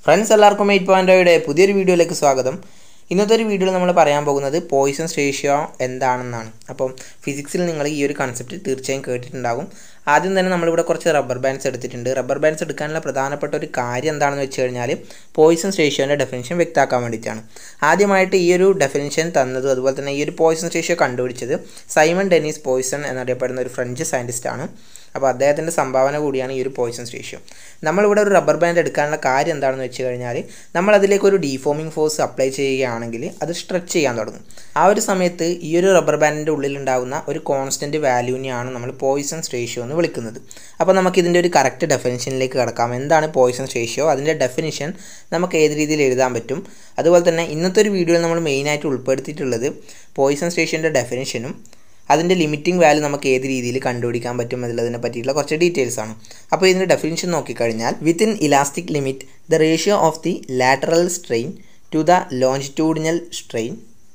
friends എല്ലാവർക്കും eight പോയിൻ്റോയുടെ പുതിയൊരു വീഡിയോയിലേക്ക് സ്വാഗതം ഇന്നത്തെ ഒരു വീഡിയോയിൽ നമ്മൾ പറയാൻ പോകുന്നത് പോയിസൺസ് റേഷ്യോ എന്താണെന്നാണ് അപ്പം ഫിസിക്സിൽ നിങ്ങൾ ഈ ഒരു കൺസെപ്റ്റ് തീർച്ചയായും കേട്ടിട്ടുണ്ടാകും ആദ്യം തന്നെ നമ്മളിവിടെ കുറച്ച് റബ്ബർ ബാൻഡ്സ് എടുത്തിട്ടുണ്ട് റബ്ബർ ബാൻഡ്സ് എടുക്കാനുള്ള പ്രധാനപ്പെട്ട ഒരു കാര്യം എന്താണെന്ന് വെച്ച് കഴിഞ്ഞാൽ പോയിസൺസ് റേഷ്യോൻ്റെ ഡെഫിനിഷൻ വ്യക്തമാക്കാൻ വേണ്ടിയിട്ടാണ് ആദ്യമായിട്ട് ഈ ഒരു ഡെഫിനിഷൻ തന്നതും അതുപോലെ തന്നെ ഈ ഒരു പോയിസൺസ് റേഷ്യോ കണ്ടുപിടിച്ചത് സൈമൺ ഡെനീസ് പോയിസൺ എന്നറിയപ്പെടുന്ന ഒരു ഫ്രഞ്ച് സയൻറ്റിസ്റ്റാണ് അപ്പോൾ അദ്ദേഹത്തിൻ്റെ സംഭാവന കൂടിയാണ് ഈ ഒരു പോയിസൺസ് റേഷ്യോ നമ്മളിവിടെ ഒരു റബ്ബർ ബാൻഡ് എടുക്കാനുള്ള കാര്യം എന്താണെന്ന് വെച്ച് കഴിഞ്ഞാൽ നമ്മൾ അതിലേക്ക് ഒരു ഡീഫോമിംഗ് ഫോഴ്സ് അപ്ലൈ ചെയ്യുകയാണെങ്കിൽ അത് സ്ട്രെച്ച് ചെയ്യാൻ തുടങ്ങും ആ ഒരു സമയത്ത് ഈ ഒരു റബ്ബർ ബാൻഡിൻ്റെ ഉള്ളിലുണ്ടാകുന്ന ഒരു കോൺസ്റ്റൻറ്റ് വാല്യൂവിനെയാണ് നമ്മൾ പോയിസൺസ് റേഷ്യോ എന്ന് വിളിക്കുന്നത് അപ്പോൾ നമുക്ക് ഇതിൻ്റെ ഒരു കറക്റ്റ് ഡെഫിനിഷനിലേക്ക് കിടക്കാം എന്താണ് പോയിസൺസ് റേഷ്യോ അതിൻ്റെ ഡെഫിനിഷൻ നമുക്ക് ഏത് രീതിയിൽ എഴുതാൻ പറ്റും അതുപോലെ തന്നെ ഇന്നത്തെ ഒരു വീഡിയോയിൽ നമ്മൾ മെയിനായിട്ട് ഉൾപ്പെടുത്തിയിട്ടുള്ളത് പോയിസൺസ് റേഷ്യോൻ്റെ ഡെഫിനിഷനും അതിൻ്റെ ലിമിറ്റിംഗ് വാല്യൂ നമുക്ക് ഏത് രീതിയിൽ കണ്ടുപിടിക്കാൻ പറ്റും എന്നുള്ളതിനെ പറ്റിയിട്ടുള്ള കുറച്ച് ഡീറ്റെയിൽസ് ആണ് അപ്പോൾ ഇതിൻ്റെ ഡെഫിനിഷൻ നോക്കിക്കഴിഞ്ഞാൽ within elastic limit the ratio of the lateral strain to the longitudinal strain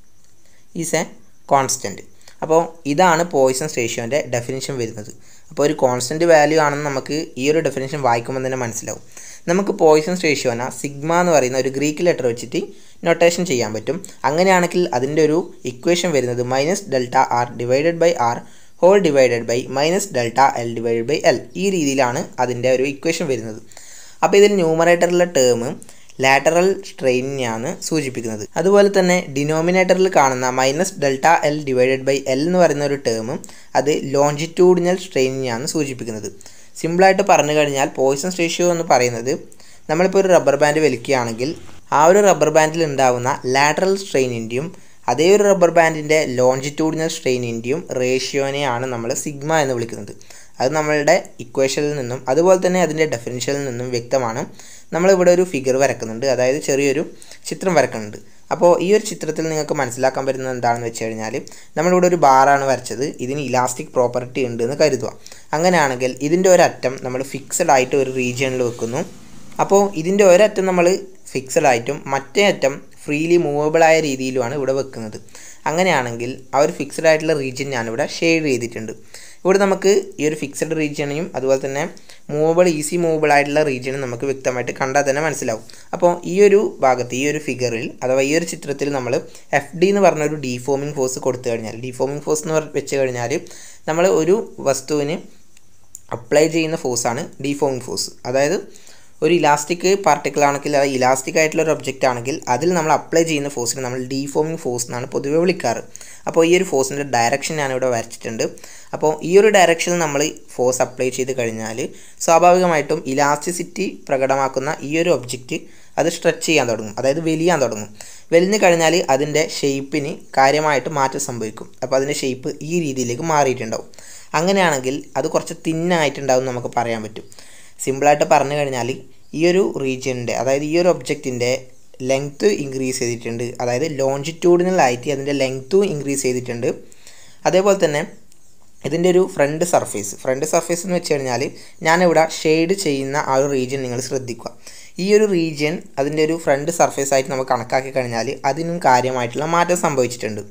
is a constant അപ്പോൾ ഇതാണ് പോയിസൺസ് റേഷ്യോൻ്റെ ഡെഫിനിഷൻ വരുന്നത് അപ്പോൾ ഒരു കോൺസ്റ്റൻറ്റ് വാല്യൂ ആണെന്ന് നമുക്ക് ഈ ഒരു ഡെഫിനിഷൻ വായിക്കുമ്പോൾ തന്നെ മനസ്സിലാവും നമുക്ക് പോയിസൺസ് റേഷ്യോന സിഗ്മ എന്ന് പറയുന്ന ഒരു ഗ്രീക്ക് ലെറ്റർ വെച്ചിട്ട് നൊട്ടേഷൻ ചെയ്യാൻ പറ്റും അങ്ങനെയാണെങ്കിൽ അതിൻ്റെ ഒരു ഇക്വേഷൻ വരുന്നത് minus delta R divided by R whole divided by minus delta L divided by L ഈ രീതിയിലാണ് അതിൻ്റെ ഒരു ഇക്വേഷൻ വരുന്നത് അപ്പോൾ ഇതിൽ ന്യൂമറേറ്ററിലെ ടേം ലാറ്ററൽ സ്ട്രെയിനിനെയാണ് സൂചിപ്പിക്കുന്നത് അതുപോലെ തന്നെ ഡിനോമിനേറ്ററിൽ കാണുന്ന minus delta L divided by L എന്ന് പറയുന്ന ഒരു ടേം അത് ലോഞ്ചിറ്റ്യൂഡിനൽ സ്ട്രെയിനിനെയാണ് സൂചിപ്പിക്കുന്നത് സിമ്പിളായിട്ട് പറഞ്ഞു കഴിഞ്ഞാൽ പോയിസൺസ് റേഷ്യോ എന്ന് പറയുന്നത് നമ്മളിപ്പോൾ ഒരു റബ്ബർ ബാൻഡ് വലിക്കുകയാണെങ്കിൽ ആ ഒരു റബ്ബർ ബാൻഡിൽ ഉണ്ടാകുന്ന ലാറ്ററൽ സ്ട്രെയിനിൻ്റെയും അതേ ഒരു റബ്ബർ ബാൻഡിൻ്റെ ലോഞ്ചിറ്റ്യൂഡിനൽ സ്ട്രെയിനിൻ്റെയും റേഷ്യോനെയാണ് നമ്മൾ സിഗ്മ എന്ന് വിളിക്കുന്നത് അത് നമ്മളുടെ ഇക്വേഷനിൽ നിന്നും അതുപോലെ തന്നെ അതിൻ്റെ ഡെഫിനിഷനിൽ നിന്നും വ്യക്തമാണ് നമ്മളിവിടെ ഒരു ഫിഗർ വരക്കുന്നുണ്ട് അതായത് ചെറിയൊരു ചിത്രം വരക്കുന്നുണ്ട് അപ്പോൾ ഈ ഒരു ചിത്രത്തിൽ നിങ്ങൾക്ക് മനസ്സിലാക്കാൻ പറ്റുന്നത് എന്താണെന്ന് വെച്ച് കഴിഞ്ഞാൽ നമ്മളിവിടെ ഒരു ബാറാണ് വരച്ചത് ഇതിന് ഇലാസ്റ്റിക് പ്രോപ്പർട്ടി ഉണ്ട് എന്ന് കരുതുക അങ്ങനെയാണെങ്കിൽ ഇതിൻ്റെ ഒരറ്റം നമ്മൾ ഫിക്സഡ് ആയിട്ട് ഒരു റീജിയണിൽ വെക്കുന്നു അപ്പോൾ ഇതിൻ്റെ ഒരറ്റം നമ്മൾ ഫിക്സഡ് ആയിട്ടും മറ്റേ അറ്റം ഫ്രീലി മൂവബിൾ ആയ രീതിയിലുമാണ് ഇവിടെ വെക്കുന്നത് അങ്ങനെയാണെങ്കിൽ ആ ഒരു ഫിക്സഡ് ആയിട്ടുള്ള റീജിയൻ ഞാനിവിടെ ഷെയ്ഡ് ചെയ്തിട്ടുണ്ട് ഇവിടെ നമുക്ക് ഈ ഒരു ഫിക്സഡ് റീജിയനെയും അതുപോലെ തന്നെ മൂവബിൾ ഈസി മൂവബിൾ ആയിട്ടുള്ള റീജിയനും നമുക്ക് വ്യക്തമായിട്ട് കണ്ടാൽ തന്നെ മനസ്സിലാവും അപ്പോൾ ഈ ഒരു ഭാഗത്ത് ഈ ഒരു ഫിഗറിൽ അഥവാ ഈ ഒരു ചിത്രത്തിൽ നമ്മൾ എഫ് ഡി എന്ന് പറഞ്ഞ ഒരു ഡീഫോമിംഗ് ഫോഴ്സ് കൊടുത്തു കഴിഞ്ഞാൽ ഡീഫോമിംഗ് ഫോഴ്സ് എന്ന് വെച്ച് കഴിഞ്ഞാൽ നമ്മൾ ഒരു വസ്തുവിന് അപ്ലൈ ചെയ്യുന്ന ഫോഴ്സാണ് ഡീഫോമിംഗ് ഫോഴ്സ് അതായത് ഒരു ഇലാസ്റ്റിക് പാർട്ടിക്കിൾ ആണെങ്കിൽ അത് ഇലാസ്റ്റിക് ആയിട്ടുള്ള ഒരു ഒബ്ജക്റ്റ് ആണെങ്കിൽ അതിൽ നമ്മൾ അപ്ലൈ ചെയ്യുന്ന ഫോഴ്സിന് നമ്മൾ ഡീഫോമിംഗ് ഫോഴ്സ് എന്നാണ് പൊതുവെ വിളിക്കാറ് അപ്പോൾ ഈ ഒരു ഫോഴ്സിൻ്റെ ഡയറക്ഷൻ ഞാനിവിടെ വരച്ചിട്ടുണ്ട് അപ്പോൾ ഈ ഒരു ഡയറക്ഷനിൽ നമ്മൾ ഫോഴ്സ് അപ്ലൈ ചെയ്ത് കഴിഞ്ഞാൽ സ്വാഭാവികമായിട്ടും ഇലാസ്റ്റിസിറ്റി പ്രകടമാക്കുന്ന ഈ ഒരു ഒബ്ജക്റ്റ് അത് സ്ട്രെച്ച് ചെയ്യാൻ തുടങ്ങും അതായത് വലിയാൻ തുടങ്ങും വലിഞ്ഞു കഴിഞ്ഞാൽ അതിൻ്റെ ഷേപ്പിന് കാര്യമായിട്ട് മാറ്റം സംഭവിക്കും അപ്പോൾ അതിൻ്റെ ഷേപ്പ് ഈ രീതിയിലേക്ക് മാറിയിട്ടുണ്ടാവും അങ്ങനെയാണെങ്കിൽ അത് കുറച്ച് തിന്നായിട്ടുണ്ടാവും നമുക്ക് പറയാൻ പറ്റും സിമ്പിളായിട്ട് പറഞ്ഞു കഴിഞ്ഞാൽ ഈ ഒരു റീജിയൻ്റെ അതായത് ഈ ഒരു ഒബ്ജക്റ്റിൻ്റെ ലെങ്ത്ത് ഇൻക്രീസ് ചെയ്തിട്ടുണ്ട് അതായത് ലോഞ്ചിറ്റ്യൂഡിനലായിട്ട് അതിൻ്റെ ലെങ്ത്തും ഇൻക്രീസ് ചെയ്തിട്ടുണ്ട് അതേപോലെ തന്നെ ഇതിൻ്റെ ഒരു ഫ്രണ്ട് സർഫേസ് ഫ്രണ്ട് സർഫേസ് എന്ന് വെച്ച് കഴിഞ്ഞാൽ ഞാനിവിടെ ഷെയ്ഡ് ചെയ്യുന്ന ആ ഒരു റീജിയൻ നിങ്ങൾ ശ്രദ്ധിക്കുക ഈ ഒരു റീജിയൻ അതിൻ്റെ ഒരു ഫ്രണ്ട് സർഫേസ് ആയിട്ട് നമുക്ക് കണക്കാക്കി കഴിഞ്ഞാൽ അതിനും കാര്യമായിട്ടുള്ള മാറ്റം സംഭവിച്ചിട്ടുണ്ട്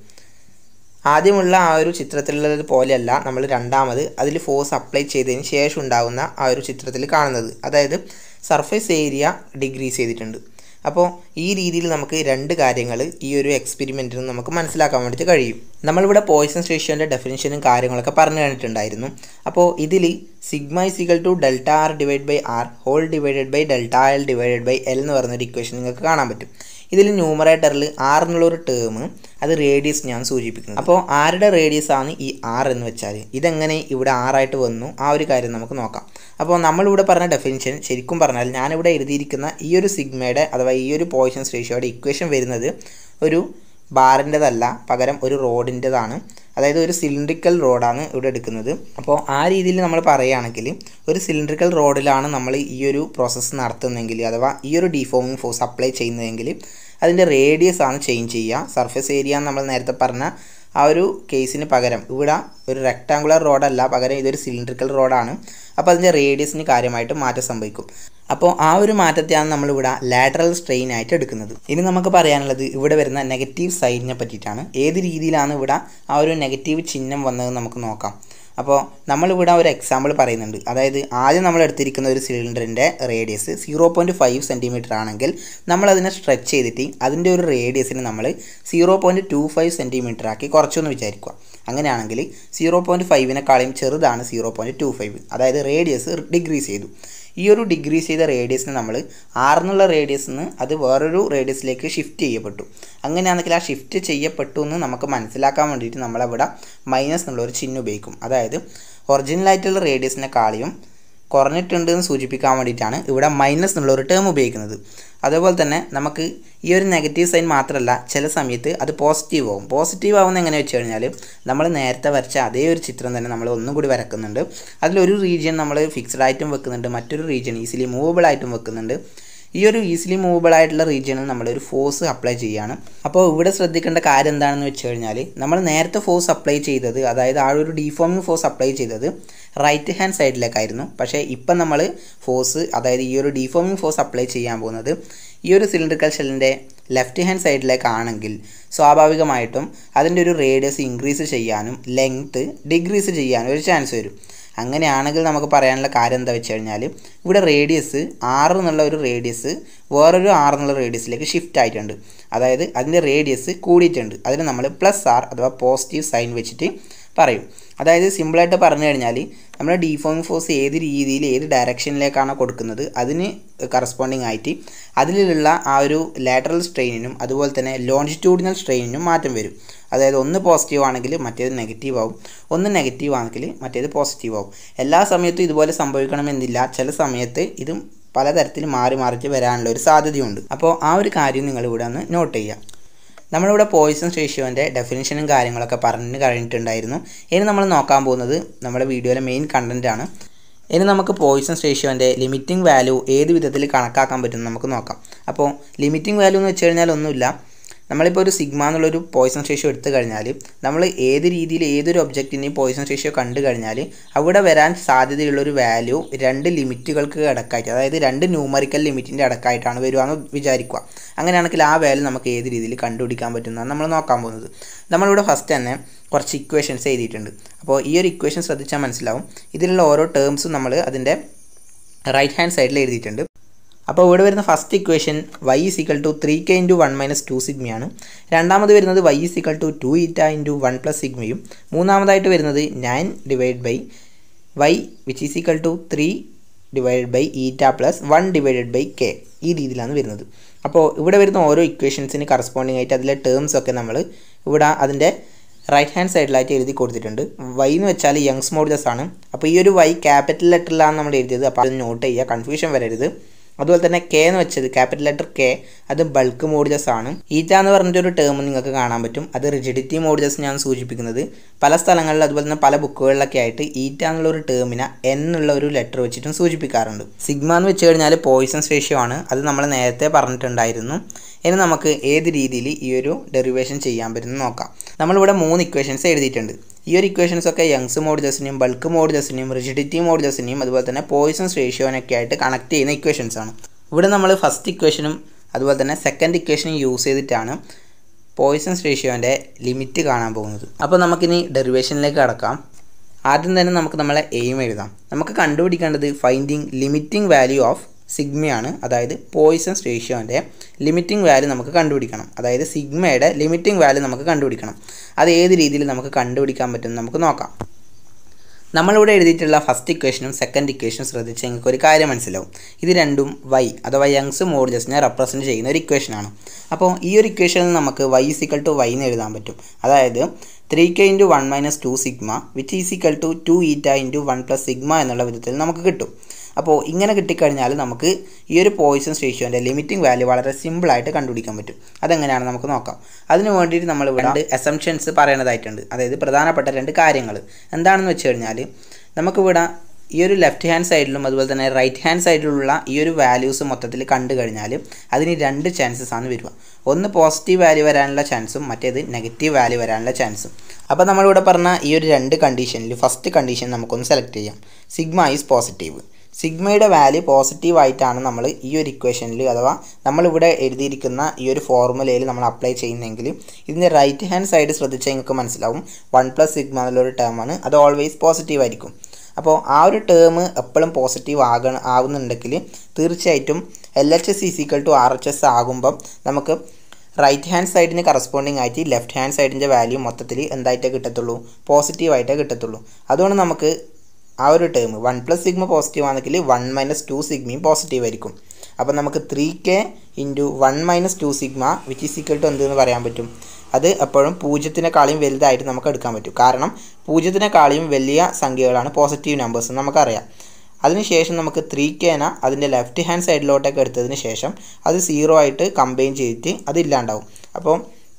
ആദ്യമുള്ള ആ ഒരു ചിത്രത്തിലുള്ളത് പോലെയല്ല നമ്മൾ രണ്ടാമത് അതിൽ ഫോഴ്സ് അപ്ലൈ ചെയ്തതിന് ശേഷം ഉണ്ടാകുന്ന ആ ഒരു ചിത്രത്തിൽ കാണുന്നത് അതായത് സർഫേസ് ഏരിയ ഡിഗ്രീസ് ചെയ്തിട്ടുണ്ട് അപ്പോൾ ഈ രീതിയിൽ നമുക്ക് രണ്ട് കാര്യങ്ങൾ ഈ ഒരു എക്സ്പെരിമെൻറ്റിൽ നിന്ന് നമുക്ക് മനസ്സിലാക്കാൻ വേണ്ടിയിട്ട് കഴിയും നമ്മളിവിടെ പോയിസൺസ് റേഷ്യോൻ്റെ ഡെഫിനിഷനും കാര്യങ്ങളൊക്കെ പറഞ്ഞു കഴിഞ്ഞിട്ടുണ്ടായിരുന്നു അപ്പോൾ ഇതിൽ sigma is equal to delta R divide by R whole divided by delta L divided by L എന്ന് പറയുന്നൊരു ഇക്വേഷൻ നിങ്ങൾക്ക് കാണാൻ പറ്റും ഇതിൽ ന്യൂമറേറ്ററിൽ ആർ എന്നുള്ളൊരു ടേം അത് റേഡിയസ് ഞാൻ സൂചിപ്പിക്കുന്നത് അപ്പോൾ ആരുടെ റേഡിയസ് ആണ് ഈ ആർ എന്ന് വെച്ചാൽ ഇതെങ്ങനെ ഇവിടെ ആറായിട്ട് വന്നു ആ ഒരു കാര്യം നമുക്ക് നോക്കാം അപ്പോൾ നമ്മളിവിടെ പറഞ്ഞ ഡെഫിനിഷൻ ശരിക്കും പറഞ്ഞാൽ ഞാനിവിടെ എഴുതിയിരിക്കുന്ന ഈ ഒരു സിഗ്മയുടെ അഥവാ ഈ ഒരു പോയിസൺസ് റേഷ്യോയുടെ ഇക്വേഷൻ വരുന്നത് ഒരു ബാറിൻ്റെതല്ല പകരം ഒരു റോഡിൻ്റെതാണ് അതായത് ഒരു സിലിണ്ട്രിക്കൽ റോഡാണ് ഇവിടെ എടുക്കുന്നത് അപ്പോൾ ആ രീതിയിൽ നമ്മൾ പറയുകയാണെങ്കിൽ ഒരു സിലിണ്ട്രിക്കൽ റോഡിലാണ് നമ്മൾ ഈ ഒരു പ്രോസസ്സ് നടത്തുന്നതെങ്കിൽ അഥവാ ഈ ഒരു ഡീഫോമിംഗ് ഫോഴ്സ് അപ്ലൈ ചെയ്യുന്നതെങ്കിൽ അതിൻ്റെ റേഡിയസ് ആണ് ചേഞ്ച് ചെയ്യുക സർഫസ് ഏരിയ നമ്മൾ നേരത്തെ പറഞ്ഞ ആ ഒരു കേസിന് പകരം ഇവിടെ ഒരു റെക്ടാങ്കുലർ റോഡല്ല പകരം ഇതൊരു സിലിണ്ട്രിക്കൽ റോഡാണ് അപ്പോൾ അതിൻ്റെ റേഡിയസിന് കാര്യമായിട്ട് മാറ്റം സംഭവിക്കും അപ്പോൾ ആ ഒരു മാറ്റത്തെയാണ് നമ്മളിവിടെ ലാറ്ററൽ സ്ട്രെയിൻ ആയിട്ട് എടുക്കുന്നത് ഇനി നമുക്ക് പറയാനുള്ളത് ഇവിടെ വരുന്ന നെഗറ്റീവ് സൈഡിനെ പറ്റിയിട്ടാണ് ഏത് രീതിയിലാണ് ഇവിടെ ആ ഒരു നെഗറ്റീവ് ചിഹ്നം വന്നത് നമുക്ക് നോക്കാം അപ്പോൾ നമ്മളിവിടെ ഒരു എക്സാമ്പിൾ പറയുന്നുണ്ട് അതായത് ആദ്യം നമ്മൾ എടുത്തിരിക്കുന്ന ഒരു സിലിണ്ടറിൻ്റെ radius zero point five centimetre ആണെങ്കിൽ നമ്മളതിനെ സ്ട്രെച്ച് ചെയ്തിട്ട് അതിൻ്റെ ഒരു റേഡിയസിന് നമ്മൾ zero point two five centimetre ആക്കി കുറച്ചൊന്ന് വിചാരിക്കുക അങ്ങനെയാണെങ്കിൽ സീറോ പോയിൻറ്റ് ഫൈവിനെക്കാളും ചെറുതാണ് സീറോ പോയിൻറ്റ് ടു ഫൈവ് അതായത് റേഡിയസ് ഡിഗ്രീസ് ചെയ്തു ഈ ഒരു ഡിഗ്രീസ് ചെയ്ത റേഡിയസിന് നമ്മൾ ആറെന്നുള്ള റേഡിയസിൽ നിന്ന് അത് വേറൊരു റേഡിയസിലേക്ക് ഷിഫ്റ്റ് ചെയ്യപ്പെട്ടു അങ്ങനെയാണെങ്കിൽ ആ ഷിഫ്റ്റ് ചെയ്യപ്പെട്ടു എന്ന് നമുക്ക് മനസ്സിലാക്കാൻ വേണ്ടിയിട്ട് നമ്മളവിടെ മൈനസ് എന്നുള്ള ഒരു ചിഹ്നം ഉപയോഗിക്കും അതായത് ഒറിജിനലായിട്ടുള്ള റേഡിയസിനെക്കാളിയും കുറഞ്ഞിട്ടുണ്ട് എന്ന് സൂചിപ്പിക്കാൻ വേണ്ടിയിട്ടാണ് ഇവിടെ മൈനസ് എന്നുള്ള ഒരു ടേം ഉപയോഗിക്കുന്നത് അതേപോലെ തന്നെ നമുക്ക് ഈ ഒരു നെഗറ്റീവ് സൈൻ മാത്രമല്ല ചില സമയത്ത് അത് പോസിറ്റീവ് ആവും പോസിറ്റീവ് ആവുന്ന എങ്ങനെ വെച്ച് കഴിഞ്ഞാൽ നമ്മൾ നേരത്തെ വരച്ച അതേ ഒരു ചിത്രം തന്നെ നമ്മൾ ഒന്നും കൂടി വരക്കുന്നുണ്ട് അതിലൊരു റീജിയൻ നമ്മൾ ഫിക്സഡ് ആയിട്ടും വെക്കുന്നുണ്ട് മറ്റൊരു റീജിയൻ ഈസിലി മൂവബിൾ ആയിട്ടും വെക്കുന്നുണ്ട് ഈ ഒരു ഈസിലി മൂവബിൾ ആയിട്ടുള്ള റീജിയനിൽ നമ്മളൊരു ഫോഴ്സ് അപ്ലൈ ചെയ്യുകയാണ് അപ്പോൾ ഇവിടെ ശ്രദ്ധിക്കേണ്ട കാര്യം എന്താണെന്ന് വെച്ച് കഴിഞ്ഞാൽ നമ്മൾ നേരത്തെ ഫോഴ്സ് അപ്ലൈ ചെയ്തത് അതായത് ആ ഒരു ഡീഫോമിങ് ഫോഴ്സ് അപ്ലൈ ചെയ്തത് റൈറ്റ് ഹാൻഡ് സൈഡിലേക്കായിരുന്നു പക്ഷേ ഇപ്പം നമ്മൾ ഫോഴ്സ് അതായത് ഈ ഒരു ഡീഫോമിങ് ഫോഴ്സ് അപ്ലൈ ചെയ്യാൻ പോകുന്നത് ഈ ഒരു സിലിണ്ടറിക്കൽ ഷെല്ലിൻ്റെ ലെഫ്റ്റ് ഹാൻഡ് സൈഡിലേക്കാണെങ്കിൽ സ്വാഭാവികമായിട്ടും അതിൻ്റെ ഒരു റേഡിയസ് ഇൻക്രീസ് ചെയ്യാനും ലെങ്ത്ത് ഡിക്രീസ് ചെയ്യാനും ഒരു ചാൻസ് വരും അങ്ങനെയാണെങ്കിൽ നമുക്ക് പറയാനുള്ള കാര്യം എന്താ വെച്ച് കഴിഞ്ഞാൽ ഇവിടെ റേഡിയസ് ആറ് എന്നുള്ള ഒരു റേഡിയസ് വേറൊരു ആറ് എന്നുള്ള റേഡിയസിലേക്ക് ഷിഫ്റ്റ് ആയിട്ടുണ്ട് അതായത് അതിൻ്റെ റേഡിയസ് കൂടിയിട്ടുണ്ട് അതിന് നമ്മൾ പ്ലസ് ആർ അഥവാ പോസിറ്റീവ് സൈൻ വെച്ചിട്ട് പറയും അതായത് സിമ്പിളായിട്ട് പറഞ്ഞു കഴിഞ്ഞാൽ നമ്മുടെ ഡീഫോമിംഗ് ഫോഴ്സ് ഏത് രീതിയിൽ ഏത് ഡയറക്ഷനിലേക്കാണോ കൊടുക്കുന്നത് അതിന് കറസ്പോണ്ടിങ് ആയിട്ട് അതിലുള്ള ആ ഒരു ലാറ്ററൽ സ്ട്രെയിനിനും അതുപോലെ തന്നെ ലോഞ്ചിറ്റ്യൂഡിനൽ സ്ട്രെയിനിനും മാറ്റം വരും അതായത് ഒന്ന് പോസിറ്റീവ് ആണെങ്കിൽ മറ്റേത് നെഗറ്റീവ് ആവും ഒന്ന് നെഗറ്റീവ് ആണെങ്കിൽ മറ്റേത് പോസിറ്റീവ് ആവും എല്ലാ സമയത്തും ഇതുപോലെ സംഭവിക്കണമെന്നില്ല ചില സമയത്ത് ഇതും പലതരത്തിൽ മാറി മറിച്ച് വരാനുള്ള ഒരു സാധ്യതയുണ്ട് അപ്പോൾ ആ ഒരു കാര്യം നിങ്ങൾ ഇവിടെ ഒന്ന് നോട്ട് ചെയ്യുക നമ്മളിവിടെ പോയിസൺ റേഷ്യോൻ്റെ ഡെഫിനിഷനും കാര്യങ്ങളൊക്കെ പറഞ്ഞു കഴിഞ്ഞിട്ടുണ്ടായിരുന്നു ഇനി നമ്മൾ നോക്കാൻ പോകുന്നത് നമ്മുടെ വീഡിയോയിലെ മെയിൻ കണ്ടൻറ്റാണ് ഇനി നമുക്ക് പോയിസൺ റേഷ്യോൻ്റെ ലിമിറ്റിംഗ് വാല്യൂ ഏത് വിധത്തിൽ കണക്കാക്കാൻ പറ്റും നമുക്ക് നോക്കാം അപ്പോൾ ലിമിറ്റിംഗ് വാല്യൂ എന്ന് വെച്ച് കഴിഞ്ഞാൽ ഒന്നുമില്ല നമ്മളിപ്പോൾ ഒരു സിഗ്മ എന്നുള്ളൊരു പോയിസൺ റേഷ്യോ എടുത്തു കഴിഞ്ഞാൽ നമ്മൾ ഏത് രീതിയിൽ ഏതൊരു ഒബ്ജക്റ്റിൻ്റെയും പോയിസൺ റേഷ്യോ കണ്ടു കഴിഞ്ഞാൽ അവിടെ വരാൻ സാധ്യതയുള്ളൊരു വാല്യൂ രണ്ട് ലിമിറ്റുകൾക്ക് അടക്കായിട്ട് അതായത് രണ്ട് ന്യൂമറിക്കൽ ലിമിറ്റിൻ്റെ അടക്കായിട്ടാണ് വരുവാന്ന് വിചാരിക്കുക അങ്ങനെയാണെങ്കിൽ ആ വാല്യൂ നമുക്ക് ഏത് രീതിയിൽ കണ്ടുപിടിക്കാൻ പറ്റുന്നതാണ് നമ്മൾ നോക്കാൻ പോകുന്നത് നമ്മളിവിടെ ഫസ്റ്റ് തന്നെ കുറച്ച് ഇക്വേഷൻസ് എഴുതിയിട്ടുണ്ട് അപ്പോൾ ഈ ഒരു ഇക്വേഷൻ ശ്രദ്ധിച്ചാൽ മനസ്സിലാവും ഇതിലുള്ള ഓരോ ടേംസും നമ്മൾ അതിൻ്റെ റൈറ്റ് ഹാൻഡ് സൈഡിൽ എഴുതിയിട്ടുണ്ട് അപ്പോൾ ഇവിടെ വരുന്ന first equation Y is equal to three K into one minus two സിഗ്മയാണ് രണ്ടാമത് വരുന്നത് Y is equal to two eta into one plus സിഗ്മയും മൂന്നാമതായിട്ട് വരുന്നത് nine divide by Y which is equal to three divide by eta plus one divided by K ഈ രീതിയിലാണ് വരുന്നത് അപ്പോൾ ഇവിടെ വരുന്ന ഓരോ ഇക്വേഷൻസിന് കറസ്പോണ്ടിങ് ആയിട്ട് അതിലെ ടേംസ് ഒക്കെ നമ്മൾ ഇവിടെ അതിൻ്റെ റൈറ്റ് ഹാൻഡ് സൈഡിലായിട്ട് എഴുതി കൊടുത്തിട്ടുണ്ട് വൈ എന്ന് വെച്ചാൽ യങ്സ് മോഡ്ജസ് ആണ് അപ്പോൾ ഈ ഒരു വൈ ക്യാപിറ്റൽ ലെറ്ററിലാണ് നമ്മൾ എഴുതിയത് അപ്പോൾ അത് നോട്ട് ചെയ്യുക കൺഫ്യൂഷൻ വരരുത് അതുപോലെ തന്നെ കെ എന്ന് വെച്ചത് ക്യാപിറ്റൽ ലെറ്റർ കെ അത് ബൾക്ക് മോഡ്ജസ് ആണ് ഈറ്റ എന്ന് പറഞ്ഞിട്ടൊരു ടേം നിങ്ങൾക്ക് കാണാൻ പറ്റും അത് റിജിഡിറ്റി മോഡ്ജസ് ഞാൻ സൂചിപ്പിക്കുന്നത് പല സ്ഥലങ്ങളിൽ അതുപോലെ തന്നെ പല ബുക്കുകളിലൊക്കെ ആയിട്ട് ഈറ്റ എന്നുള്ള ഒരു ടേമിനെ എൻ എന്നുള്ള ഒരു ലെറ്റർ വെച്ചിട്ടും സൂചിപ്പിക്കാറുണ്ട് സിഗ്മ എന്ന് വെച്ച് കഴിഞ്ഞാൽ പോയിസൺസ് റേഷ്യോ ആണ് അത് നമ്മൾ നേരത്തെ പറഞ്ഞിട്ടുണ്ടായിരുന്നു ഇനി നമുക്ക് ഏത് രീതിയിൽ ഈ ഒരു ഡെറിവേഷൻ ചെയ്യാൻ പറ്റുമെന്ന് നോക്കാം നമ്മളിവിടെ മൂന്ന് ഇക്വേഷൻസ് എഴുതിയിട്ടുണ്ട് ഈ ഒരു ഇക്വേഷൻസ് ഒക്കെ യങ്സ് മോഡുലസിനെയും ബൾക്ക് മോഡുലസിനെയും റിജിഡിറ്റി മോഡുലസിനെയും അതുപോലെ തന്നെ പോയിസൺസ് റേഷ്യോനൊക്കെ ആയിട്ട് കണക്ട് ചെയ്യുന്ന ഇക്വേഷൻസ് ആണ് ഇവിടെ നമ്മൾ ഫസ്റ്റ് ഇക്വേഷനും അതുപോലെ തന്നെ സെക്കൻഡ് ഇക്വേഷനും യൂസ് ചെയ്തിട്ടാണ് പോയിസൺസ് റേഷ്യോൻ്റെ ലിമിറ്റ് കാണാൻ പോകുന്നത് അപ്പോൾ നമുക്കിനി ഡെറിവേഷനിലേക്ക് കടക്കാം ആദ്യം തന്നെ നമുക്ക് നമ്മളെ എയിം എഴുതാം നമുക്ക് കണ്ടുപിടിക്കേണ്ടത് ഫൈൻഡിങ് ലിമിറ്റിംഗ് വാല്യൂ ഓഫ് സിഗ്മയാണ് അതായത് പോയിസൺസ് റേഷ്യോൻ്റെ ലിമിറ്റിംഗ് വാല്യൂ നമുക്ക് കണ്ടുപിടിക്കണം അതായത് സിഗ്മയുടെ ലിമിറ്റിംഗ് വാല്യൂ നമുക്ക് കണ്ടുപിടിക്കണം അത് ഏത് രീതിയിൽ നമുക്ക് കണ്ടുപിടിക്കാൻ പറ്റും നമുക്ക് നോക്കാം നമ്മളിവിടെ എഴുതിയിട്ടുള്ള ഫസ്റ്റ് ഇക്വേഷനും സെക്കൻഡ് ഇക്വേഷനും ശ്രദ്ധിച്ച് നിങ്ങൾക്ക് ഒരു കാര്യം മനസ്സിലാവും ഇത് രണ്ടും വൈ അഥവാ യങ്സ് മോഡ്ജസിനെ റെപ്രസെൻറ്റ് ചെയ്യുന്ന ഒരു ഇക്വേഷനാണ് അപ്പോൾ ഈ ഒരു ഇക്വേഷനിൽ നമുക്ക് വൈ ഇസിക്കൽ ടു വൈ എന്ന് എഴുതാൻ പറ്റും അതായത് three K into one minus two sigma which is equal to two eta into one plus sigma എന്നുള്ള വിധത്തിൽ നമുക്ക് കിട്ടും അപ്പോൾ ഇങ്ങനെ കിട്ടിക്കഴിഞ്ഞാൽ നമുക്ക് ഈ ഒരു പോയിസൺസ് റേഷ്യോൻ്റെ ലിമിറ്റിംഗ് വാല്യൂ വളരെ സിമ്പിളായിട്ട് കണ്ടുപിടിക്കാൻ പറ്റും അതെങ്ങനെയാണ് നമുക്ക് നോക്കാം അതിന് വേണ്ടിയിട്ട് നമ്മൾ ഇവിടെ രണ്ട് അസംഷൻസ് പറയേണ്ടതായിട്ടുണ്ട് അതായത് പ്രധാനപ്പെട്ട രണ്ട് കാര്യങ്ങൾ എന്താണെന്ന് വെച്ച് കഴിഞ്ഞാൽ നമുക്കിവിടെ ഈ ഒരു ലെഫ്റ്റ് ഹാൻഡ് സൈഡിലും അതുപോലെ തന്നെ റൈറ്റ് ഹാൻഡ് സൈഡിലുള്ള ഈ ഒരു വാല്യൂസ് മൊത്തത്തിൽ കണ്ടു കഴിഞ്ഞാൽ അതിന് രണ്ട് ചാൻസസ് ആണ് വരിക ഒന്ന് പോസിറ്റീവ് വാല്യൂ വരാനുള്ള ചാൻസും മറ്റേത് നെഗറ്റീവ് വാല്യൂ വരാനുള്ള ചാൻസും അപ്പോൾ നമ്മളിവിടെ പറഞ്ഞ ഈ ഒരു രണ്ട് കണ്ടീഷനിൽ ഫസ്റ്റ് കണ്ടീഷൻ നമുക്കൊന്ന് സെലക്ട് ചെയ്യാം സിഗ്മ ഈസ് പോസിറ്റീവ് സിഗ്മയുടെ വാല്യൂ പോസിറ്റീവ് ആയിട്ടാണ് നമ്മൾ ഈ ഒരു ഇക്വേഷനിൽ അഥവാ നമ്മളിവിടെ എഴുതിയിരിക്കുന്ന ഈ ഒരു ഫോർമുലയിൽ നമ്മൾ അപ്ലൈ ചെയ്യുന്നതെങ്കിൽ ഇതിൻ്റെ റൈറ്റ് ഹാൻഡ് സൈഡ് ശ്രദ്ധിച്ചാൽ നിങ്ങൾക്ക് മനസ്സിലാവും വൺ പ്ലസ് സിഗ്മ എന്നുള്ളൊരു ടേമാണ് അത് ഓൾവേസ് പോസിറ്റീവ് ആയിരിക്കും അപ്പോൾ ആ ഒരു ടേം എപ്പോഴും പോസിറ്റീവ് ആകണ ആവുന്നുണ്ടെങ്കിൽ തീർച്ചയായിട്ടും L H S is equal to R H S ആകുമ്പം നമുക്ക് റൈറ്റ് ഹാൻഡ് സൈഡിന് കറസ്പോണ്ടിങ് ആയിട്ട് ലെഫ്റ്റ് ഹാൻഡ് സൈഡിൻ്റെ വാല്യൂ മൊത്തത്തിൽ എന്തായിട്ടേ കിട്ടത്തുള്ളൂ പോസിറ്റീവായിട്ടേ കിട്ടത്തുള്ളൂ അതുകൊണ്ട് നമുക്ക് ആ ഒരു term one plus sigma positive ആണെങ്കിൽ വൺ മൈനസ് ടു സിഗ്മയും പോസിറ്റീവ് ആയിരിക്കും അപ്പോൾ നമുക്ക് three K into one minus two sigma which is equal to എന്തെന്ന് പറയാൻ പറ്റും അത് എപ്പോഴും പൂജ്യത്തിനേക്കാളും വലുതായിട്ട് നമുക്ക് എടുക്കാൻ പറ്റും കാരണം പൂജ്യത്തിനേക്കാളും വലിയ സംഖ്യകളാണ് പോസിറ്റീവ് നമ്പേഴ്സ് നമുക്കറിയാം അതിനുശേഷം നമുക്ക് ത്രീ കേന അതിൻ്റെ ലെഫ്റ്റ് ഹാൻഡ് സൈഡിലോട്ടൊക്കെ എടുത്തതിന് ശേഷം അത് സീറോ ആയിട്ട് കമ്പൈൻ ചെയ്തിട്ട് അത് ഇല്ലാണ്ടാവും അപ്പോൾ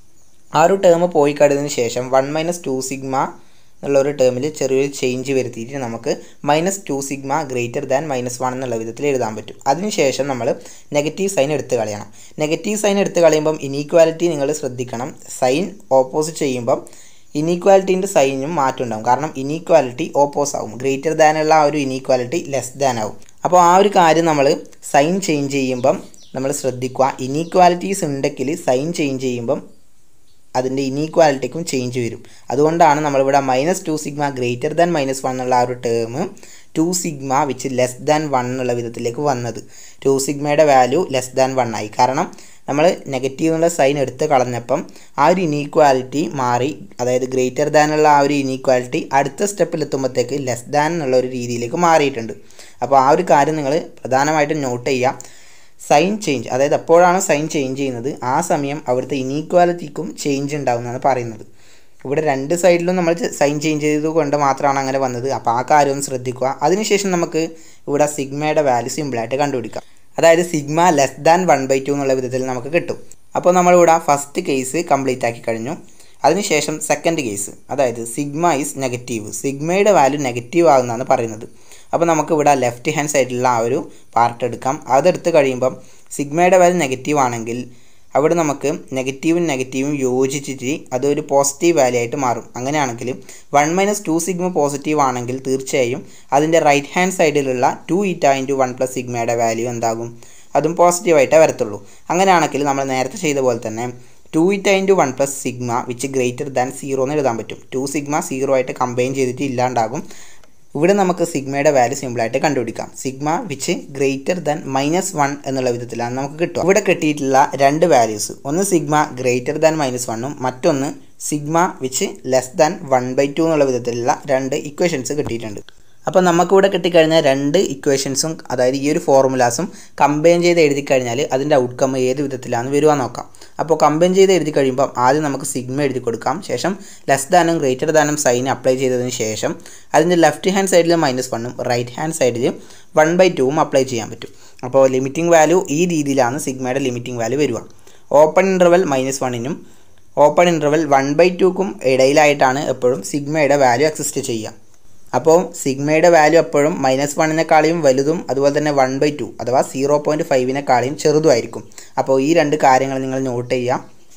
ആ ഒരു ടേം പോയി കഴിഞ്ഞതിന് ശേഷം വൺ മൈനസ് ടു സിഗ്മ എന്നുള്ള ഒരു ടേമിൽ ചെറിയൊരു ചേഞ്ച് വരുത്തിയിട്ട് നമുക്ക് minus two sigma greater than minus one എന്നുള്ള വിധത്തിൽ എഴുതാൻ പറ്റും അതിനുശേഷം നമ്മൾ നെഗറ്റീവ് സൈൻ എടുത്ത് കളയണം നെഗറ്റീവ് സൈൻ എടുത്ത് കളയുമ്പം ഇനീക്വാലിറ്റി നിങ്ങൾ ശ്രദ്ധിക്കണം സൈൻ ഓപ്പോസിറ്റ് ചെയ്യുമ്പം ഇനീക്വാലിറ്റീൻ്റെ സൈനും മാറ്റം ഉണ്ടാവും കാരണം ഇനീക്വാലിറ്റി ഓപ്പോസ് ആവും ഗ്രേറ്റർ ദാൻ ഉള്ള ആ ഒരു ഇനീക്വാലിറ്റി ലെസ് ദാൻ ആവും അപ്പോൾ ആ ഒരു കാര്യം നമ്മൾ സൈൻ ചേഞ്ച് ചെയ്യുമ്പം നമ്മൾ ശ്രദ്ധിക്കുക ഇനീക്വാലിറ്റീസ് ഉണ്ടെങ്കിൽ സൈൻ ചേഞ്ച് ചെയ്യുമ്പം അതിൻ്റെ ഇനീക്വാലിറ്റിക്കും ചേഞ്ച് വരും അതുകൊണ്ടാണ് നമ്മളിവിടെ minus two sigma greater than minus one എന്നുള്ള ആ ഒരു term two sigma which less than one എന്നുള്ള വിധത്തിലേക്ക് വന്നത് ടു സിഗ്മയുടെ വാല്യൂ ലെസ് ദാൻ വൺ ആയി കാരണം നമ്മൾ നെഗറ്റീവ് എന്നുള്ള സൈൻ എടുത്ത് കളഞ്ഞപ്പം ആ ഒരു ഇനീക്വാലിറ്റി മാറി അതായത് ഗ്രേറ്റർ ദാൻ ഉള്ള ആ ഒരു ഇനീക്വാലിറ്റി അടുത്ത സ്റ്റെപ്പിൽ എത്തുമ്പോഴത്തേക്ക് ലെസ് ദാൻ എന്നുള്ള ഒരു രീതിയിലേക്ക് മാറിയിട്ടുണ്ട് അപ്പോൾ ആ ഒരു കാര്യം നിങ്ങൾ പ്രധാനമായിട്ടും നോട്ട് ചെയ്യുക സൈൻ ചേഞ്ച് അതായത് എപ്പോഴാണ് സൈൻ ചേഞ്ച് ചെയ്യുന്നത് ആ സമയം അവിടുത്തെ ഇനീക്വാലിറ്റിക്കും ചേഞ്ച് ഉണ്ടാവുമെന്നാണ് പറയുന്നത് ഇവിടെ രണ്ട് സൈഡിലും നമ്മൾ സൈൻ ചേഞ്ച് ചെയ്തത് കൊണ്ട് മാത്രമാണ് അങ്ങനെ വന്നത് അപ്പോൾ ആ കാര്യം ഒന്ന് ശ്രദ്ധിക്കുക അതിനുശേഷം നമുക്ക് ഇവിടെ സിഗ്മയുടെ വാല്യൂ സിമ്പിളായിട്ട് കണ്ടുപിടിക്കാം അതായത് sigma less than one by two എന്നുള്ള വിധത്തിൽ നമുക്ക് കിട്ടും അപ്പോൾ നമ്മളിവിടെ ഫസ്റ്റ് കേസ് കംപ്ലീറ്റ് ആക്കി കഴിഞ്ഞു അതിനുശേഷം സെക്കൻഡ് കേസ് അതായത് സിഗ്മ ഈസ് നെഗറ്റീവ് സിഗ്മയുടെ വാല്യൂ നെഗറ്റീവ് ആകുന്നതാണ് പറയുന്നത് അപ്പോൾ നമുക്ക് ഇവിടെ ലെഫ്റ്റ് ഹാൻഡ് സൈഡിലുള്ള ആ ഒരു പാർട്ട് എടുക്കാം അതെടുത്ത് കഴിയുമ്പം സിഗ്മയുടെ വാല്യൂ നെഗറ്റീവ് ആണെങ്കിൽ അവിടെ നമുക്ക് നെഗറ്റീവും നെഗറ്റീവും യോജിച്ചിട്ട് അതൊരു പോസിറ്റീവ് വാല്യൂ ആയിട്ട് മാറും അങ്ങനെയാണെങ്കിൽ one minus two sigma positive ആണെങ്കിൽ തീർച്ചയായും അതിൻ്റെ റൈറ്റ് ഹാൻഡ് സൈഡിലുള്ള two eta into one plus സിഗ്മയുടെ വാല്യൂ എന്താകും അതും പോസിറ്റീവായിട്ടേ വരത്തുള്ളൂ അങ്ങനെയാണെങ്കിൽ നമ്മൾ നേരത്തെ ചെയ്ത പോലെ തന്നെ two eta into one plus sigma which greater than zero എന്ന് എഴുതാൻ പറ്റും ടു സിഗ്മ സീറോ ആയിട്ട് കമ്പൈൻ ചെയ്തിട്ട് ഇല്ലാണ്ടാകും ഇവിടെ നമുക്ക് സിഗ്മയുടെ വാല്യൂ സിമ്പിളായിട്ട് കണ്ടുപിടിക്കാം sigma which greater than minus one എന്നുള്ള വിധത്തിലാണ് നമുക്ക് കിട്ടുക ഇവിടെ കിട്ടിയിട്ടുള്ള രണ്ട് വാല്യൂസ് ഒന്ന് സിഗ്മ ഗ്രേറ്റർ ദാൻ മൈനസ് വണ്ണും മറ്റൊന്ന് sigma which less than one by two എന്നുള്ള വിധത്തിലുള്ള രണ്ട് ഇക്വേഷൻസ് കിട്ടിയിട്ടുണ്ട് അപ്പോൾ നമുക്കിവിടെ കിട്ടിക്കഴിഞ്ഞാൽ രണ്ട് ഇക്വേഷൻസും അതായത് ഈ ഒരു ഫോർമുലാസും കമ്പൈൻ ചെയ്ത് എഴുതി കഴിഞ്ഞാൽ അതിൻ്റെ ഔട്ട്കം ഏത് വിധത്തിലാണ് വരുവാൻ നോക്കാം അപ്പോൾ കമ്പൈൻ ചെയ്ത് എഴുതി കഴിയുമ്പോൾ ആദ്യം നമുക്ക് സിഗ്മ എഴുതി കൊടുക്കാം ശേഷം ലെസ് ദാനും ഗ്രേറ്റർ ദാനും സൈൻ അപ്ലൈ ചെയ്തതിന് ശേഷം അതിൻ്റെ ലെഫ്റ്റ് ഹാൻഡ് സൈഡിൽ മൈനസ് വണ്ണും റൈറ്റ് ഹാൻഡ് സൈഡിൽ വൺ ബൈ ടുവും അപ്ലൈ ചെയ്യാൻ പറ്റും അപ്പോൾ ലിമിറ്റിംഗ് വാല്യൂ ഈ രീതിയിലാണ് സിഗ്മയുടെ ലിമിറ്റിംഗ് വാല്യൂ വരിക ഓപ്പൺ ഇൻ്റർവൽ മൈനസ് വണ്ണിനും ഓപ്പൺ ഇൻ്റർവൽ വൺ ബൈ ടുക്കും ഇടയിലായിട്ടാണ് എപ്പോഴും സിഗ്മയുടെ വാല്യൂ എക്സിസ്റ്റ് ചെയ്യുക അപ്പോൾ സിഗ്മയുടെ വാല്യൂ എപ്പോഴും മൈനസ് വണ്ണിനെക്കാളും വലുതും അതുപോലെ തന്നെ വൺ ബൈ ടു അഥവാ സീറോ പോയിൻറ്റ് ഫൈവിനെക്കാളും ചെറുതുമായിരിക്കും അപ്പോൾ ഈ രണ്ട് കാര്യങ്ങൾ നിങ്ങൾ നോട്ട് ചെയ്യുക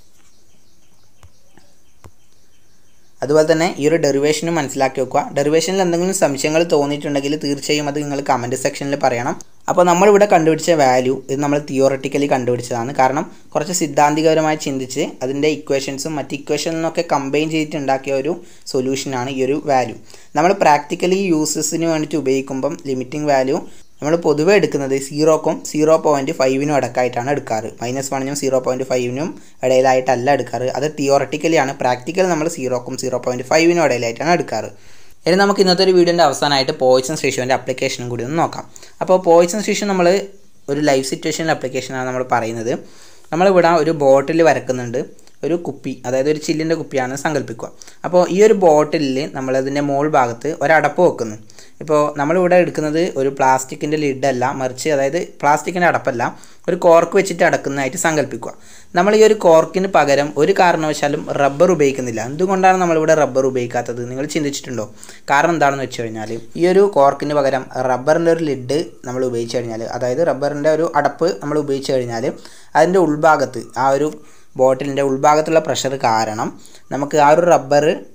അതുപോലെ തന്നെ ഈ ഒരു ഡെറിവേഷനും മനസ്സിലാക്കി വെക്കുക ഡെറിവേഷനിൽ എന്തെങ്കിലും സംശയങ്ങൾ തോന്നിയിട്ടുണ്ടെങ്കിൽ തീർച്ചയായും അത് നിങ്ങൾ കമൻറ്റ് സെക്ഷനിൽ പറയണം അപ്പോൾ നമ്മളിവിടെ കണ്ടുപിടിച്ച വാല്യൂ ഇത് നമ്മൾ തിയോറട്ടിക്കലി കണ്ടുപിടിച്ചതാണ് കാരണം കുറച്ച് സിദ്ധാന്തികപരമായി ചിന്തിച്ച് അതിൻ്റെ ഇക്വേഷൻസും മറ്റ് ഇക്വേഷനിലൊക്കെ കമ്പൈൻ ചെയ്തിട്ട് ഉണ്ടാക്കിയ ഒരു സൊല്യൂഷനാണ് ഈ ഒരു വാല്യൂ നമ്മൾ പ്രാക്ടിക്കലി യൂസസിന് വേണ്ടിയിട്ട് ഉപയോഗിക്കുമ്പം ലിമിറ്റിംഗ് വാല്യൂ നമ്മൾ പൊതുവെ എടുക്കുന്നത് സീറോക്കും സീറോ പോയിൻറ്റ് ഫൈവിനും ഇടക്കായിട്ടാണ് എടുക്കാറ് മൈനസ് വണ്ണിനും സീറോ പോയിൻറ്റ് ഫൈവിനും ഇടയിലായിട്ടല്ല എടുക്കാറ് അത് തിയോറട്ടിക്കലിയാണ് പ്രാക്ടിക്കൽ നമ്മൾ സീറോക്കും സീറോ പോയിൻറ്റ് ഫൈവിനും ഇടയിലായിട്ടാണ് എടുക്കാറ് ഇനി നമുക്ക് ഇന്നത്തെ ഒരു വീഡിയോൻ്റെ അവസാനമായിട്ട് പോയിസൺ റേഷ്യോൻ്റെ അപ്ലിക്കേഷനും കൂടി ഒന്ന് നോക്കാം അപ്പോൾ പോയിസൺ റേഷ്യോ നമ്മൾ ഒരു ലൈഫ് സിറ്റുവേഷനിൽ അപ്ലിക്കേഷനാണ് നമ്മൾ പറയുന്നത് നമ്മളിവിടെ ഒരു ബോട്ടിൽ വരക്കുന്നുണ്ട് ഒരു കുപ്പി അതായത് ഒരു ചില്ലിൻ്റെ കുപ്പിയാണ് സങ്കല്പിക്കുക അപ്പോൾ ഈ ഒരു ബോട്ടിലിൽ നമ്മളതിൻ്റെ മോൾ ഭാഗത്ത് ഒരടപ്പ് വെക്കുന്നു ഇപ്പോൾ നമ്മളിവിടെ എടുക്കുന്നത് ഒരു പ്ലാസ്റ്റിക്കിൻ്റെ ലിഡല്ല മറിച്ച് അതായത് പ്ലാസ്റ്റിക്കിൻ്റെ അടപ്പല്ല ഒരു കോർക്ക് വെച്ചിട്ട് അടക്കുന്നതായിട്ട് സങ്കല്പിക്കുക നമ്മൾ ഈ ഒരു കോർക്കിന് പകരം ഒരു കാരണവശാലും റബ്ബർ ഉപയോഗിക്കുന്നില്ല എന്തുകൊണ്ടാണ് നമ്മളിവിടെ റബ്ബർ ഉപയോഗിക്കാത്തത് നിങ്ങൾ ചിന്തിച്ചിട്ടുണ്ടോ കാരണം എന്താണെന്ന് വെച്ച് കഴിഞ്ഞാൽ ഈ ഒരു കോർക്കിന് പകരം റബ്ബറിൻ്റെ ഒരു ലിഡ് നമ്മൾ ഉപയോഗിച്ച് കഴിഞ്ഞാൽ അതായത് റബ്ബറിൻ്റെ ഒരു അടപ്പ് നമ്മൾ ഉപയോഗിച്ച് കഴിഞ്ഞാൽ അതിൻ്റെ ഉൾഭാഗത്ത് ആ ഒരു ബോട്ടിലിൻ്റെ ഉൾഭാഗത്തുള്ള പ്രഷർ കാരണം നമുക്ക് ആ ഒരു റബ്ബർ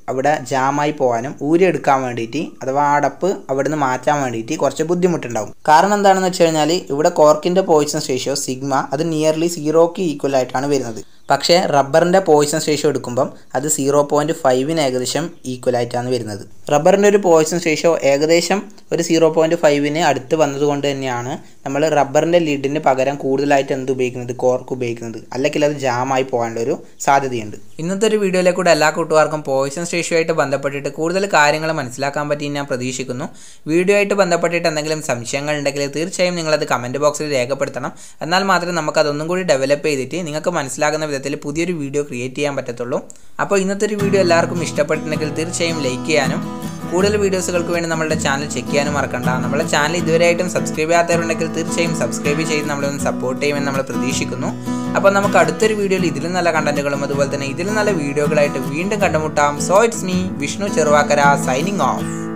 അവിടെ ജാമായി പോകാനും ഊരിയെടുക്കാൻ വേണ്ടിയിട്ട് അഥവാ ആ അടപ്പ് അവിടുന്ന് മാറ്റാൻ വേണ്ടിയിട്ട് കുറച്ച് ബുദ്ധിമുട്ടുണ്ടാവും കാരണം എന്താണെന്ന് വെച്ച് കഴിഞ്ഞാൽ ഇവിടെ കോർക്കിൻ്റെ പോയിസൺ റേഷ്യോ സിഗ്മ അത് നിയർലി സീറോക്ക് ഈക്വൽ ആയിട്ടാണ് വരുന്നത് പക്ഷേ റബ്ബറിൻ്റെ പോയിസൺ റേഷ്യോ എടുക്കുമ്പം അത് സീറോ പോയിൻറ്റ് ഫൈവിന് ഏകദേശം ഈക്വൽ ആയിട്ടാണ് വരുന്നത് റബ്ബറിൻ്റെ ഒരു പോയിസൺ റേഷ്യോ ഏകദേശം ഒരു സീറോ പോയിൻറ്റ് ഫൈവിന് അടുത്ത് വന്നതുകൊണ്ട് തന്നെയാണ് നമ്മൾ റബ്ബറിൻ്റെ ലിഡിന് പകരം കൂടുതലായിട്ട് എന്ത് ഉപയോഗിക്കുന്നത് കോർക്ക് ഉപയോഗിക്കുന്നത് അല്ലെങ്കിൽ അത് ജാമായി പോകാനുള്ള ഒരു സാധ്യതയുണ്ട് ഇന്നത്തെ ഒരു വീഡിയോയിലേക്കൂടെ എല്ലാ കൂട്ടുകാർക്കും പോയിസൺ റേഷ്യോ ആയിട്ട് ബന്ധപ്പെട്ടിട്ട് കൂടുതൽ കാര്യങ്ങൾ മനസ്സിലാക്കാൻ പറ്റി ഞാൻ പ്രതീക്ഷിക്കുന്നു വീഡിയോ ആയിട്ട് ബന്ധപ്പെട്ടിട്ട് എന്തെങ്കിലും സംശയങ്ങൾ ഉണ്ടെങ്കിൽ തീർച്ചയായും നിങ്ങളത് കമൻറ്റ് ബോക്സിൽ രേഖപ്പെടുത്തണം എന്നാൽ മാത്രമേ നമുക്ക് അതൊന്നും കൂടി ഡെവലപ്പ് ചെയ്തിട്ട് നിങ്ങൾക്ക് മനസ്സിലാകുന്ന വിധത്തിൽ പുതിയൊരു വീഡിയോ ക്രിയേറ്റ് ചെയ്യാൻ പറ്റത്തുള്ളൂ അപ്പോൾ ഇന്നത്തെ ഒരു വീഡിയോ എല്ലാവർക്കും ഇഷ്ടപ്പെട്ടിട്ടുണ്ടെങ്കിൽ തീർച്ചയായും ലൈക്ക് ചെയ്യാനും കൂടുതൽ വീഡിയോസുകൾക്ക് വേണ്ടി നമ്മുടെ ചാനൽ ചെക്ക് ചെയ്യാനും മറക്കണ്ട നമ്മുടെ ചാനൽ ഇതുവരെയായിട്ടും സബ്സ്ക്രൈബ് ചെയ്യാത്തവരുണ്ടെങ്കിൽ തീർച്ചയായും സബ്സ്ക്രൈബ് ചെയ്ത് നമ്മളൊന്ന് സപ്പോർട്ട് ചെയ്യുമെന്ന് നമ്മൾ പ്രതീക്ഷിക്കുന്നു അപ്പോൾ നമുക്ക് അടുത്തൊരു വീഡിയോയിൽ ഇതിലും നല്ല കണ്ടന്റുകളും അതുപോലെ തന്നെ ഇതിലും നല്ല വീഡിയോകളായിട്ട് വീണ്ടും കണ്ടുമുട്ടാം so it's me Vishnu Cheruvakkara signing of